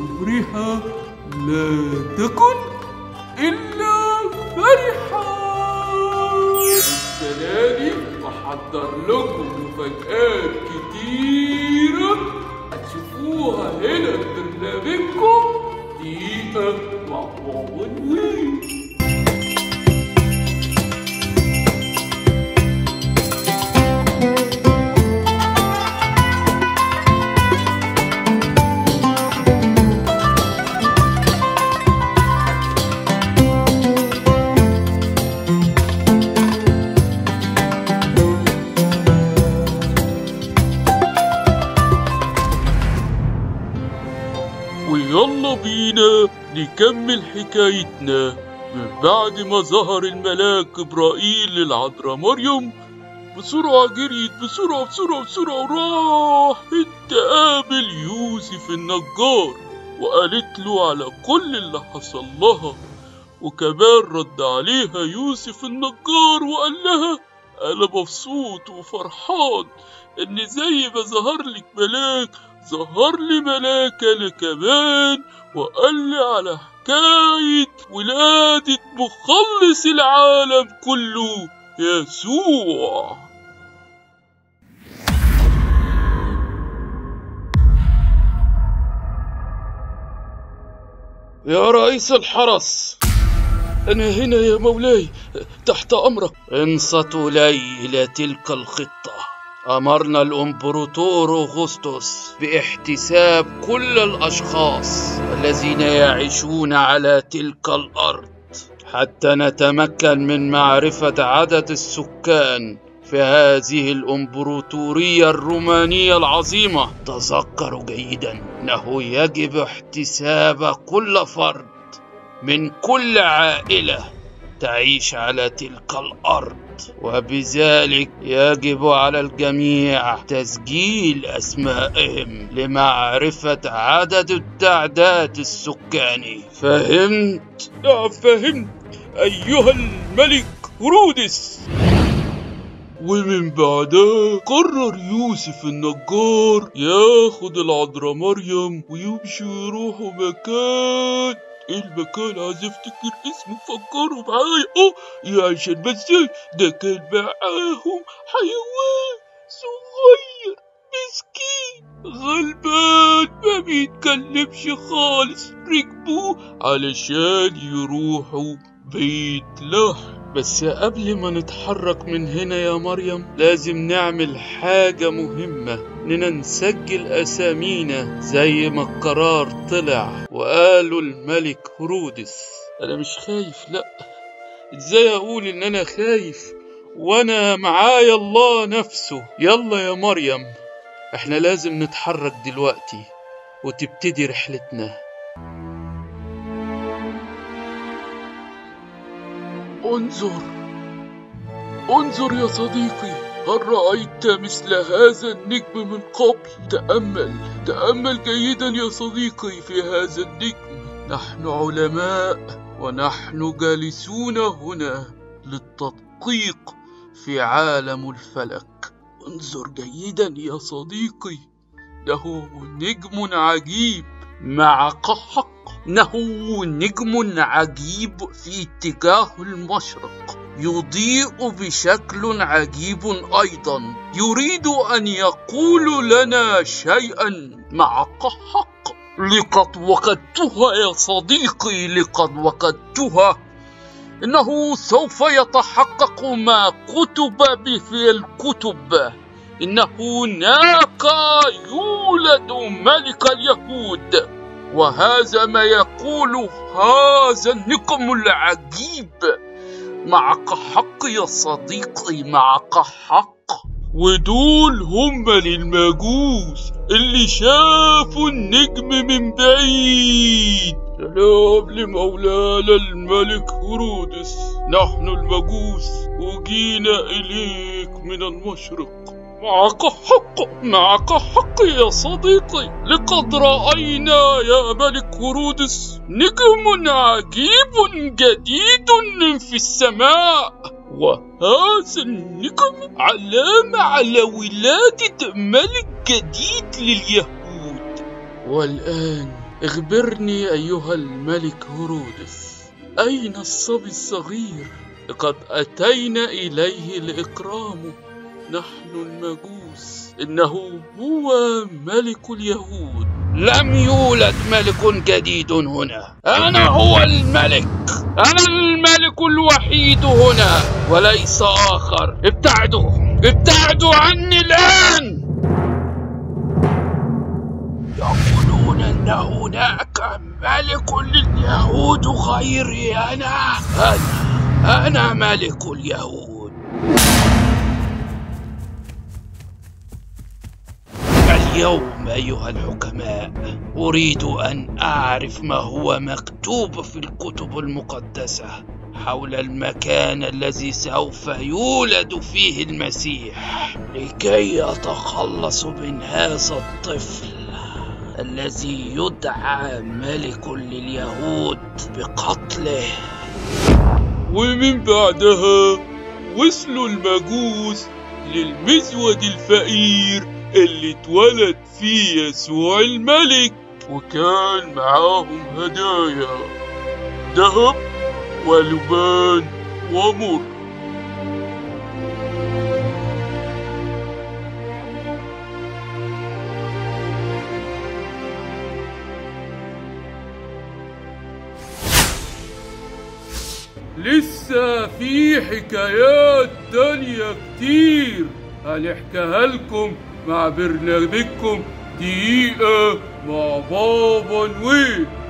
عمرها لا تكن إلا فرحة السنة دي بحضر لكم مفاجآت كتيرة هتشوفوها هنا في برنامجكم دقيقة مع بابا نويل ويلا بينا نكمل حكايتنا من بعد ما ظهر الملاك جبرائيل للعذراء مريم بسرعة جريت بسرعة بسرعة بسرعة وراحت تقابل يوسف النجار وقالت له على كل اللي حصل لها وكمان رد عليها يوسف النجار وقال لها أنا مبسوط وفرحان إن زي ما ظهر لك ملاك ظهر لي ملاك أنا كمان وقال لي على حكاية ولادة مخلص العالم كله يسوع يا رئيس الحرس أنا هنا يا مولاي تحت أمرك انصتوا لي إلى تلك الخطة أمرنا الإمبراطور أغسطس باحتساب كل الأشخاص الذين يعيشون على تلك الأرض حتى نتمكن من معرفة عدد السكان في هذه الإمبراطورية الرومانية العظيمة تذكروا جيدا أنه يجب احتساب كل فرد من كل عائلة تعيش على تلك الأرض وبذلك يجب على الجميع تسجيل أسمائهم لمعرفة عدد التعداد السكاني فهمت؟ نعم فهمت أيها الملك هرودس ومن بعدها قرر يوسف النجار ياخد العذراء مريم ويمشوا يروحوا مكان ايه المكان عايز افتكر اسمه فكروا معايا اه يا عشان بس ده كان معاهم حيوان صغير مسكين غلبان ما بيتكلمش خالص ركبوه علشان يروحوا بيت لحم بس قبل ما نتحرك من هنا يا مريم لازم نعمل حاجة مهمة إننا نسجل أسامينا زي ما القرار طلع وقالوا الملك هرودس أنا مش خايف لأ إزاي أقول إن أنا خايف وأنا معايا الله نفسه يلا يا مريم إحنا لازم نتحرك دلوقتي وتبتدي رحلتنا انظر انظر يا صديقي هل رأيت مثل هذا النجم من قبل تأمل تأمل جيدا يا صديقي في هذا النجم نحن علماء ونحن جالسون هنا للتدقيق في عالم الفلك انظر جيدا يا صديقي له نجم عجيب مع حق إنه نجم عجيب في اتجاه المشرق يضيء بشكل عجيب أيضا يريد أن يقول لنا شيئا مع حق لقد وقدتها يا صديقي لقد وقدتها إنه سوف يتحقق ما كتب به في الكتب إن هناك يولد ملك اليهود وهذا ما يقول هذا النقم العجيب معك حق يا صديقي معك حق ودول هم للمجوس اللي شافوا النجم من بعيد سلام لمولانا الملك هرودس نحن المجوس وجينا إليك من المشرق معك حق معك حق يا صديقي لقد رأينا يا ملك هرودس نجم عجيب جديد في السماء وهذا النجم علامة على ولادة ملك جديد لليهود والآن اخبرني أيها الملك هرودس أين الصبي الصغير؟ لقد أتينا إليه لإكرامه نحن المجوس إنه هو ملك اليهود لم يولد ملك جديد هنا أنا هو الملك أنا الملك الوحيد هنا وليس آخر ابتعدوا ابتعدوا عني الآن يقولون أن هناك ملك لليهود غيري أنا أنا أنا ملك اليهود اليوم أيها الحكماء أريد أن أعرف ما هو مكتوب في الكتب المقدسة حول المكان الذي سوف يولد فيه المسيح لكي أتخلص من هذا الطفل الذي يدعى ملك لليهود بقتله ومن بعدها وصلوا المجوس للمزود الفقير اللي اتولد فيه يسوع الملك وكان معاهم هدايا ذهب ولبان ومر لسه في حكايات تانية كتير هنحكيها لكم مع برنامجكم دقيقة مع بابا نويل